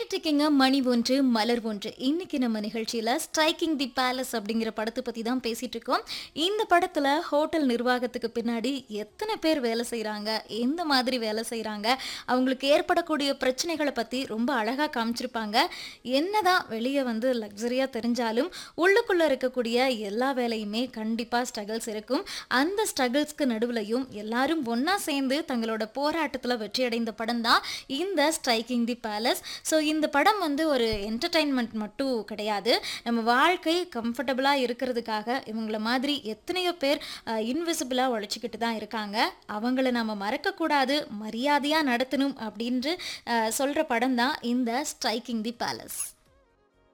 கேட்டுட்டு இருக்கீங்க மணி ஒன்று மலர் ஒன்று இன்னைக்கு நம்ம நிகழ்ச்சியில ஸ்ட்ரைக்கிங் தி பேலஸ் அப்படிங்கிற படத்தை பத்தி தான் பேசிட்டு இருக்கோம் இந்த படத்துல ஹோட்டல் நிர்வாகத்துக்கு பின்னாடி எத்தனை பேர் வேலை செய்றாங்க எந்த மாதிரி வேலை செய்றாங்க அவங்களுக்கு ஏற்படக்கூடிய பிரச்சனைகளை பத்தி ரொம்ப அழகா காமிச்சிருப்பாங்க என்னதான் வெளியே வந்து லக்ஸரியா தெரிஞ்சாலும் உள்ளுக்குள்ள இருக்கக்கூடிய எல்லா வேலையுமே கண்டிப்பா ஸ்ட்ரகிள்ஸ் இருக்கும் அந்த ஸ்ட்ரகிள்ஸ்க்கு நடுவுலையும் எல்லாரும் ஒண்ணா சேர்ந்து தங்களோட போராட்டத்துல வெற்றி அடைந்த படம் தான் இந்த ஸ்ட்ரைக்கிங் தி பேலஸ் ஸோ இந்த படம் வந்து ஒரு என்டர்டைன்மெண்ட் மட்டும் கிடையாது நம்ம வாழ்க்கை கம்ஃபர்டபுளாக இருக்கிறதுக்காக இவங்கள மாதிரி எத்தனையோ பேர் இன்விசிபிளாக உழைச்சிக்கிட்டு தான் இருக்காங்க அவங்கள நம்ம மறக்கக்கூடாது மரியாதையாக நடத்தணும் அப்படின்று சொல்கிற படம் தான் இந்த ஸ்ட்ரைக்கிங் தி பேலஸ்